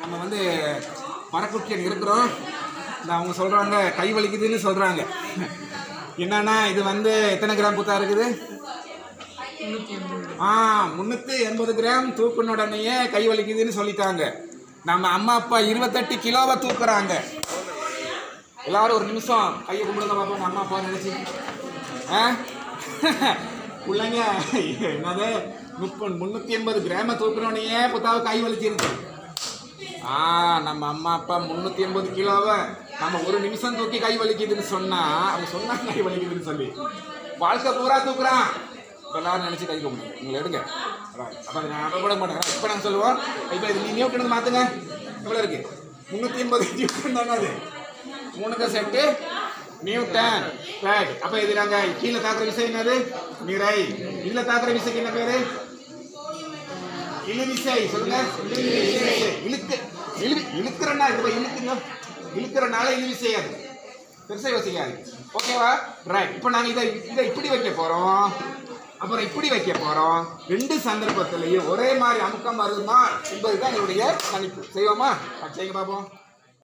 நம்ம வந்து மரக்குட்டியன் இருக்கிறோம் இந்த அவங்க சொல்கிறாங்க கை வலிக்குதுன்னு சொல்கிறாங்க என்னன்னா இது வந்து எத்தனை கிராம் புத்தா இருக்குது ஆ முந்நூற்றி எண்பது கிராம் தூக்குன உடனேயே கை வலிக்குதுன்னு சொல்லிட்டாங்க நம்ம அம்மா அப்பா இருபத்தெட்டு கிலோவை தூக்குறாங்க எல்லாரும் ஒரு நிமிஷம் கையை கும்பிடுங்க பார்ப்போம் அம்மா அப்பா நினைச்சு ஆ பிள்ளைங்க என்னது முப்பது முந்நூற்றி எண்பது கிராம தூக்குனோடனே புத்தாவை கை வலிச்சிருக்கு ஆ நம்ம அம்மா அப்பா முந்நூற்றி எண்பது கிலோவை நம்ம ஒரு நிமிஷம் தூக்கி கை வலிக்குதுன்னு சொன்னா அவங்க சொன்னாங்க கை வலிக்குதுன்னு சொல்லி வாழ்க்கை பூரா தூக்குறான் இப்ப எல்லாரும் நினைச்சு கை கும்பிடுங்க உங்களை எடுங்க அப்போ அதை நான் கூட மாட்டேன் இப்போ நாங்கள் சொல்லுவோம் இப்போ இது நீ நியூட்டன் மாற்றுங்க எவ்வளோ இருக்கு முந்நூற்றி எண்பது நியூட்டன் தானே அது மூணுக்கு செட்டு நியூட்டன் ரைட் அப்போ இது நாங்கள் கீழே தாக்குற விசை என்னது நிறை இதில் தாக்குற விசைக்கு என்ன பேரு இழுவிசை சொல்லுங்க இழுவிசை. இழுக்கு இழு இழுக்கிறனா இப்போ இழுக்குங்க இழுக்கிறனால இழுவிசை அது பெருசாக யோசிக்காது ஓகேவா ரைட் இப்போ நாங்கள் இதை இதை இப்படி வைக்க போகிறோம் அப்புறம் இப்படி வைக்க போகிறோம் ரெண்டு சந்தர்ப்பத்திலையும் ஒரே மாதிரி அமுக்கம் வருமா என்பது தான் என்னுடைய கணிப்பு செய்வோமா செய்யுங்க பார்ப்போம்